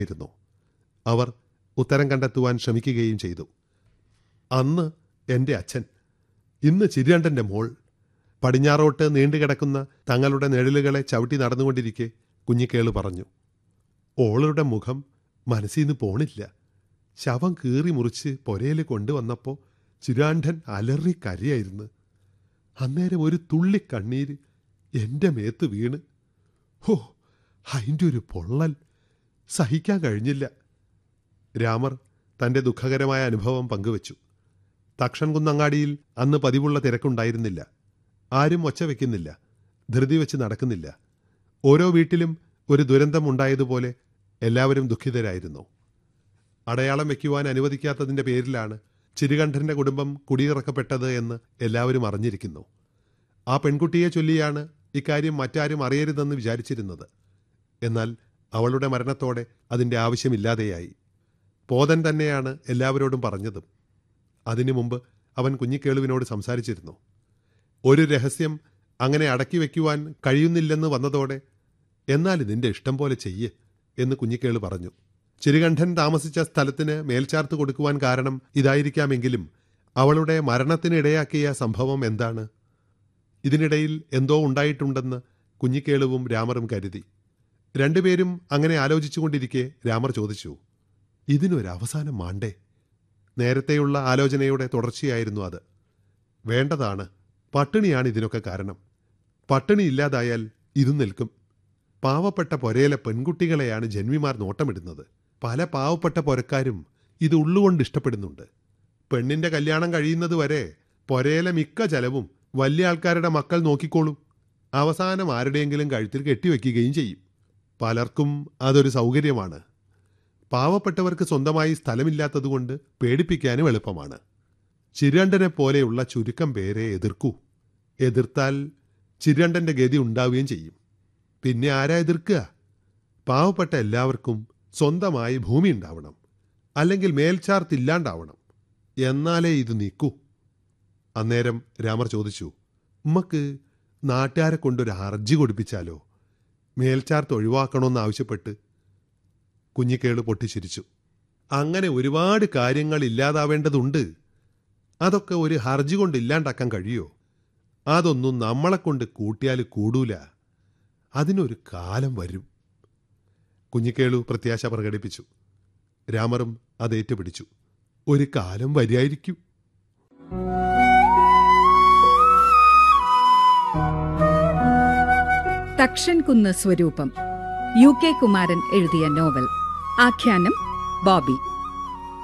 ഇരുന്നു അവർ ഉത്തരം കണ്ടെത്തുവാൻ ശ്രമിക്കുകയും ചെയ്തു അന്ന് എൻ്റെ അച്ഛൻ ഇന്ന് ചിരിയണ്ടൻ്റെ മോൾ പടിഞ്ഞാറോട്ട് നീണ്ടുകിടക്കുന്ന തങ്ങളുടെ നിഴലുകളെ ചവിട്ടി നടന്നുകൊണ്ടിരിക്കെ കുഞ്ഞിക്കേള് പറഞ്ഞു ഓളുടെ മുഖം മനസ്സിൽ നിന്ന് പോണില്ല ശവം കീറി മുറിച്ച് പൊരയിൽ കൊണ്ടുവന്നപ്പോൾ ചിരാണ്ഠൻ അലറി കരയായിരുന്നു അന്നേരം ഒരു തുള്ളി കണ്ണീര് എൻ്റെ മേത്ത് വീണ് ഹോ അതിൻ്റെ ഒരു പൊള്ളൽ സഹിക്കാൻ കഴിഞ്ഞില്ല രാമർ തൻ്റെ ദുഃഖകരമായ അനുഭവം പങ്കുവച്ചു തക്ഷൻ കുന്നങ്ങാടിയിൽ അന്ന് പതിവുള്ള തിരക്കുണ്ടായിരുന്നില്ല ആരും ഒച്ച വെക്കുന്നില്ല ധൃതി വെച്ച് നടക്കുന്നില്ല ഓരോ വീട്ടിലും ഒരു ദുരന്തം ഉണ്ടായതുപോലെ എല്ലാവരും ദുഃഖിതരായിരുന്നു അടയാളം വയ്ക്കുവാൻ അനുവദിക്കാത്തതിൻ്റെ പേരിലാണ് ചിരുകണ്ഠന്റെ കുടുംബം കുടിയിറക്കപ്പെട്ടത് എന്ന് എല്ലാവരും അറിഞ്ഞിരിക്കുന്നു ആ പെൺകുട്ടിയെ ചൊല്ലിയാണ് ഇക്കാര്യം മറ്റാരും അറിയരുതെന്ന് വിചാരിച്ചിരുന്നത് എന്നാൽ അവളുടെ മരണത്തോടെ അതിൻ്റെ ആവശ്യമില്ലാതെയായി പോതൻ തന്നെയാണ് എല്ലാവരോടും പറഞ്ഞതും അതിനു മുമ്പ് അവൻ കുഞ്ഞിക്കേളുവിനോട് സംസാരിച്ചിരുന്നു ഒരു രഹസ്യം അങ്ങനെ അടക്കി വയ്ക്കുവാൻ കഴിയുന്നില്ലെന്ന് വന്നതോടെ എന്നാൽ നിന്റെ ഇഷ്ടം പോലെ ചെയ്യ് എന്ന് കുഞ്ഞിക്കേള് പറഞ്ഞു ചിരുകണ്ഠൻ താമസിച്ച സ്ഥലത്തിന് മേൽച്ചാർത്ത് കൊടുക്കുവാൻ കാരണം ഇതായിരിക്കാമെങ്കിലും അവളുടെ മരണത്തിനിടയാക്കിയ സംഭവം എന്താണ് ഇതിനിടയിൽ എന്തോ ഉണ്ടായിട്ടുണ്ടെന്ന് കുഞ്ഞിക്കേളുവും രാമറും കരുതി രണ്ടുപേരും അങ്ങനെ ആലോചിച്ചുകൊണ്ടിരിക്കെ രാമർ ചോദിച്ചു ഇതിനൊരവസാനം മാണ്ടേ നേരത്തെയുള്ള ആലോചനയുടെ തുടർച്ചയായിരുന്നു അത് വേണ്ടതാണ് പട്ടിണിയാണ് ഇതിനൊക്കെ കാരണം പട്ടിണി ഇല്ലാതായാൽ ഇതും നിൽക്കും പാവപ്പെട്ട പൊരയിലെ പെൺകുട്ടികളെയാണ് ജന്മിമാർ നോട്ടമിടുന്നത് പല പാവപ്പെട്ട പൊരക്കാരും ഇത് ഉള്ളുകൊണ്ട് ഇഷ്ടപ്പെടുന്നുണ്ട് പെണ്ണിന്റെ കല്യാണം കഴിയുന്നത് വരെ പൊരയിലെ മിക്ക ചെലവും വലിയ ആൾക്കാരുടെ മക്കൾ നോക്കിക്കോളും അവസാനം ആരുടെയെങ്കിലും കഴുത്തിൽ കെട്ടിവെക്കുകയും ചെയ്യും പലർക്കും അതൊരു സൗകര്യമാണ് പാവപ്പെട്ടവർക്ക് സ്വന്തമായി സ്ഥലമില്ലാത്തതുകൊണ്ട് പേടിപ്പിക്കാനും എളുപ്പമാണ് ചിരണ്ടനെ പോലെയുള്ള ചുരുക്കം പേരെ എതിർക്കൂ എതിർത്താൽ ചിരണ്ടന്റെ ഗതി ഉണ്ടാവുകയും ചെയ്യും പിന്നെ ആരാ എതിർക്കുക പാവപ്പെട്ട എല്ലാവർക്കും സ്വന്തമായി ഭൂമി ഉണ്ടാവണം അല്ലെങ്കിൽ മേൽച്ചാർത്ത് ഇല്ലാണ്ടാവണം എന്നാലേ ഇത് നീക്കൂ അന്നേരം രാമർ ചോദിച്ചു ഉമ്മക്ക് നാട്ടുകാരെ കൊണ്ടൊരു ഹർജി കൊടുപ്പിച്ചാലോ മേൽച്ചാർത്ത് ഒഴിവാക്കണമെന്ന് ആവശ്യപ്പെട്ട് കുഞ്ഞിക്കേള് പൊട്ടിച്ചിരിച്ചു അങ്ങനെ ഒരുപാട് കാര്യങ്ങൾ ഇല്ലാതാവേണ്ടതുണ്ട് അതൊക്കെ ഒരു ഹർജി കൊണ്ട് ഇല്ലാണ്ടാക്കാൻ കഴിയോ അതൊന്നും നമ്മളെ കൊണ്ട് കൂട്ടിയാൽ കൂടൂല അതിനൊരു കാലം വരും കുഞ്ഞിക്കേളു പ്രത്യാശ പ്രകടിപ്പിച്ചു രാമറും അത് ഏറ്റുപിടിച്ചു ഒരു കാലം വരിയായിരിക്കും തക്ഷൻ കുന്ന് സ്വരൂപം യു കെ കുമാരൻ എഴുതിയ നോവൽ ആഖ്യാനം ബോബി